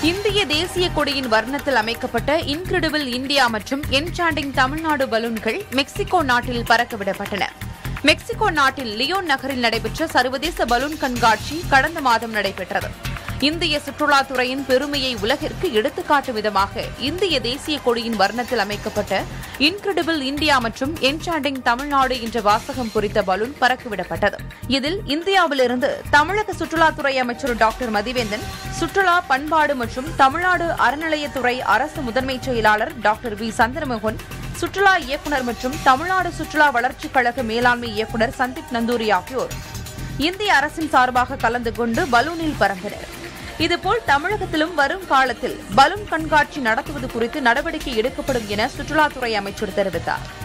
இந்திய தேசிய கொடியின் வர்ணத்தில் அமைக்கப்பட்ட இன்கிரெடிபிள் இந்தியா மற்றும் என்சாண்டிங் தமிழ்நாடு பலூன்கள் மெக்சிகோ நாட்டில் பறக்கவிடப்பட்டன மெக்சிகோ நாட்டில் லியோன் நகரில் நடைபெற்ற சர்வதேச பலூன் கண்காட்சி கடந்த மாதம் நடைபெற்றது இந்திய சுற்றுலாத்துறையின் பெருமையை உலகிற்கு எடுத்துக்காட்டும் விதமாக இந்திய தேசிய கொடியின் வர்ணத்தில் அமைக்கப்பட்ட இன்கிரெடிபிள் இந்தியா மற்றும் என்சாண்டிங் தமிழ்நாடு என்ற வாசகம் குறித்த பலூன் பறக்கவிடப்பட்டது இதில் இந்தியாவிலிருந்து தமிழக சுற்றுலாத்துறை அமைச்சர் டாக்டர் மதிவேந்தன் சுற்றுலா பண்பாடு மற்றும் தமிழ்நாடு அறநிலையத்துறை அரசு முதன்மைச் செயலாளர் டாக்டர் வி சந்திரமோகன் சுற்றுலா இயக்குநர் மற்றும் தமிழ்நாடு சுற்றுலா வளர்ச்சிக் கழக மேலாண்மை இயக்குநர் சந்தீப் நந்தூரி ஆகியோர் இந்திய அரசின் சார்பாக கலந்து கொண்டு பலூனில் பறந்தனர் இதுபோல் தமிழகத்திலும் வரும் காலத்தில் பலூன் கண்காட்சி நடத்துவது குறித்து நடவடிக்கை எடுக்கப்படும் என சுற்றுலாத்துறை அமைச்சர் தெரிவித்தார்